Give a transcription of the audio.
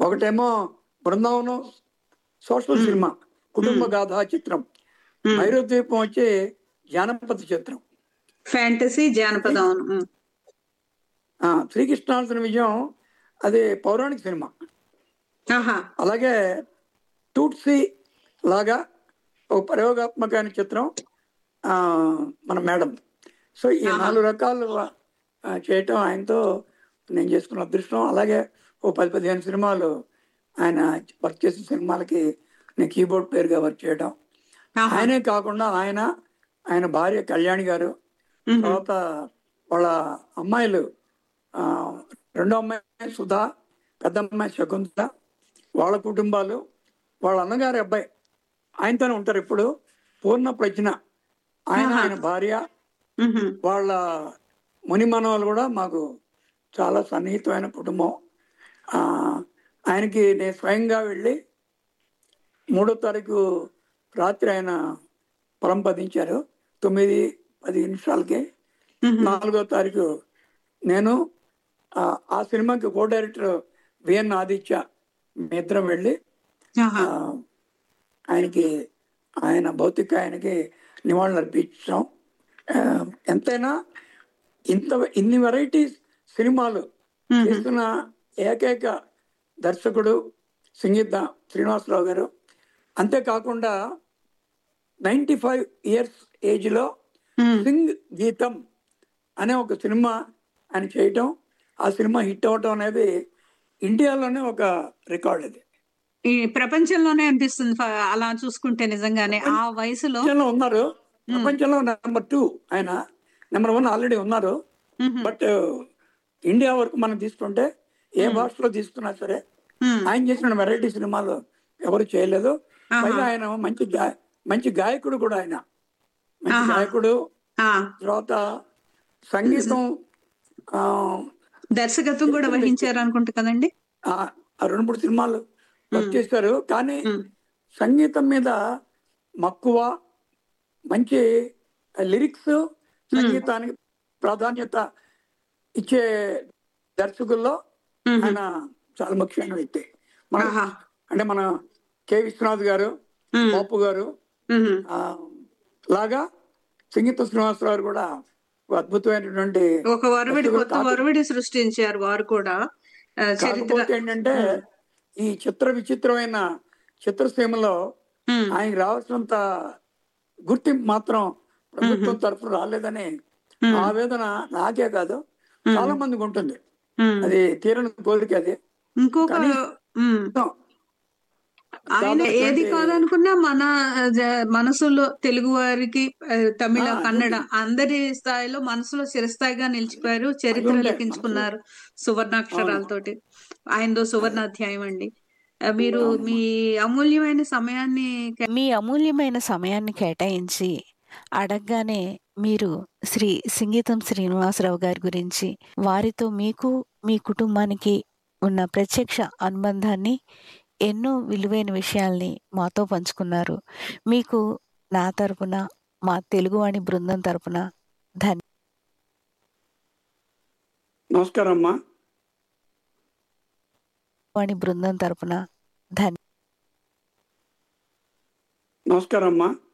ఒకటేమో Brindavanam social cinema కుటుంబ గాథా చిత్రం ఉమ్. భైరవద్వీపం వచ్చి జానపద చిత్రం ఫ్యాంటసీ జానపదం అవును. ఉమ్. ఆ, శ్రీకృష్ణార్జున విజయం అది పౌరాణిక సినిమా ఆహా అలాగే టూట్సీ లాగా ఒక ప్రయోగాత్మకమైన చిత్రం ఆ, మన మేడం సో ఈ ఆహా. నాలుగు రకాలు ఆ, చేయటం ఆయనతో నేను చేసుకున్న అదృష్టం అలాగే ఓ పది పదిహేను సినిమాలు ఆయన వర్క్ చేసిన సినిమాలకి నేను కీబోర్డ్ పేరుగా వర్క్ చేయడం ఆహా. ఆయనే కాకుండా ఆయన ఆయన భార్య కళ్యాణి గారు ఉమ్. తర్వాత వాళ్ళ అమ్మాయిలు ఆ, రెండో అమ్మాయి సుధా పెద్ద అమ్మాయి శకుంతల వాళ్ళ కుటుంబాలు వాళ్ళ అన్నగారి అబ్బాయి ఆయనతోనే ఉంటారు ఇప్పుడు పూర్ణ ప్రజ్ఞ ఆయన ఆహా. ఆయన భార్య ఉమ్. వాళ్ళ ముని మనవలు కూడా మాకు చాలా సన్నిహితమైన కుటుంబం ఆ, ఆయనకి నేను స్వయంగా వెళ్ళి మూడో తారీఖు రాత్రి ఆయన పరంపదించారు తొమ్మిది పది నిమిషాలకి ఉమ్. నాలుగో తారీఖు నేను ఆ, ఆ సినిమాకి కో డైరెక్టర్ విఎన్ ఆదిత్య మీ ఇద్దరం వెళ్ళి ఆహా. ఆ, ఆయనకి ఆయన భౌతిక ఆయనకి నివాళులు అర్పించాం ఆ, ఎంతైనా ఇంత ఇన్ని వెరైటీస్ సినిమాలు ఉమ్. చేస్తున్న ఏకైక దర్శకుడు సంగీత శ్రీనివాసరావు గారు అంతేకాకుండా నైంటీ ఫైవ్ ఇయర్స్ ఏజ్లో ఉమ్. సింగ్ గీతం అనే ఒక సినిమా ఆయన చేయటం ఆ సినిమా హిట్ అవటం అనేది ఇండియాలోనే ఒక రికార్డ్ ఇది ఈ ప్రపంచంలోనే అనిపిస్తుంది ఫ- అలా చూసుకుంటే నిజంగానే ఆ వయసులో ప్రపంచంలో ఉన్నారు ప్రపంచంలో నెంబర్ టూ ఆయన నెంబర్ వన్ ఆల్రెడీ ఉన్నారు ఉమ్. బట్ ఇండియా వరకు మనం తీసుకుంటే ఏ భాషలో తీసుకున్నా సరే ఉమ్. ఆయన చేసిన వెరైటీ సినిమాలు ఎవరు చేయలేదు ఆహా. పైగా ఆయన మంచి గా- మంచి గాయకుడు కూడా ఆయన మంచి ఆహా. గాయకుడు ఆ, తర్వాత సంగీతం ఆ, దర్శకత్వం కూడా వహించారు అనుకుంటా కదండి ఆ ఆ రెండు మూడు సినిమాలు వర్క్ చేశారు కానీ ఉమ్. సంగీతం మీద మక్కువ మంచి లిరిక్స్ సంగీతానికి ప్రాధాన్యత ఇచ్చే దర్శకుల్లో ఉమ్. ఆయన చాలా ముఖ్యమైన వ్యక్తి మన ఆహా. అంటే మన కె విశ్వనాథ్ గారు ఉమ్. బాపు గారు ఉమ్. ఆ, లాగా సంగీత శ్రీనివాసరావు గారు కూడా ఒక అద్భుతమైనటువంటి ఒక వరవిడి దర్శకులు కొత్త కాదు. వరవిడి సృష్టించారు వారు కూడా ఆ, చరిత్ర కాకపోతే ఏంటంటే ఈ చిత్ర విచిత్రమైన చిత్రసీమలో ఉమ్. ఆయనకి రావాల్సినంత గుర్తింపు మాత్రం ప్రభుత్వం తరఫున రాలేదని ఉమ్. ఆవేదన నాకే కాదు చాలా మందికి ఉంటుంది ఉమ్. అది తీరని కోరిక అది ఇంకొక కానీ- ఉమ్. ఆయన ఏది కాదనుకున్నా మన ఆ, జ- మనసులో తెలుగు వారికి ఆ, తమిళ ఆ, కన్నడ అందరి స్థాయిలో మనసులో చిరస్థాయిగా నిలిచిపోయారు చరిత్ర ఉంటాయి. లిఖించుకున్నారు సువర్ణాక్షరాలతోటి ఆయనదో సువర్ణ అధ్యాయం అండి ఆ, మీరు మీ అమూల్యమైన సమయాన్ని కే- మీ అమూల్యమైన సమయాన్ని కేటాయించి అడగగానే మీరు శ్రీ సింగీతం శ్రీనివాసరావు గారి గురించి వారితో మీకు మీ కుటుంబానికి ఉన్న ప్రత్యక్ష అనుబంధాన్ని ఎన్నో విలువైన విషయాల్ని మాతో పంచుకున్నారు మీకు నా తరపున మా తెలుగువాణి బృందం తరపున ధన్య నమస్కారం అమ్మా వాణి బృందం తరపున ధన్య నమస్కారం అమ్మా